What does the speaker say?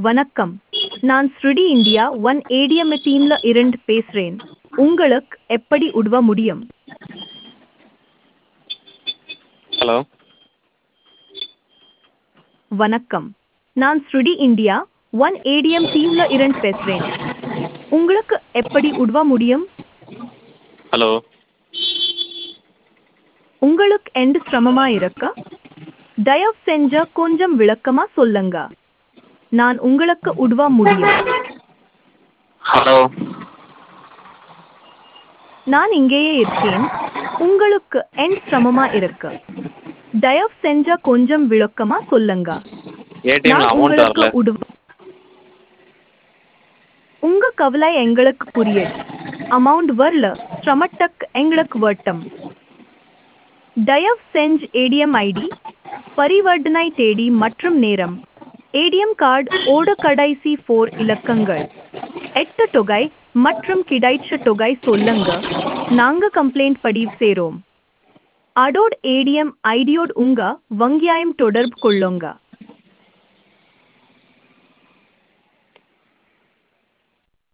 வணக்கம் நான் ஸ்ருடி இந்தியா ஒன் ஏடிஎம் டீம்ல இருந்து பேசுறேன் உங்களுக்கு எப்படி உதவ முடியும் ஹலோ வணக்கம் நான் ஸ்ருடி இந்தியா ஒன் ஏடிஎம் டீம்ல இருந்து பேசுறேன் உங்களுக்கு எப்படி உதவ முடியும் ஹலோ உங்களுக்கு எந்த சிரமமா இருக்க தயவு செஞ்ச கொஞ்சம் விளக்கமா சொல்லுங்க நான் உங்களுக்கு உதவ முடியும் ஹலோ நான் இங்கேயே இருக்கேன் உங்களுக்கு என் சிரமமா இருக்கு தயவு செஞ்ச கொஞ்சம் விளக்கமா சொல்லுங்க ஏடிஎம்ல நான் அமௌண்ட் உங்களுக்கு வரல உதவ உங்க கவலை எங்களுக்கு புரியுது அமௌண்ட் வரல சிரமட்டக் எங்களுக்கு வட்டம் தயவு செஞ்சு ஏடிஎம் ஐடி பரிவர்த்தனை தேதி மற்றும் நேரம் ஏடிஎம் கார்டு ஓட கடைசி ஃபோர் இலக்கங்கள் எட்டு தொகை மற்றும் கிடைச்ச தொகை சொல்லுங்க நாங்க கம்ப்ளைண்ட் பதிவு செய்றோம் அடோட் ஏடிஎம் ஐடியோட் உங்க வங்கியாயம் தொடர்பு கொள்ளுங்க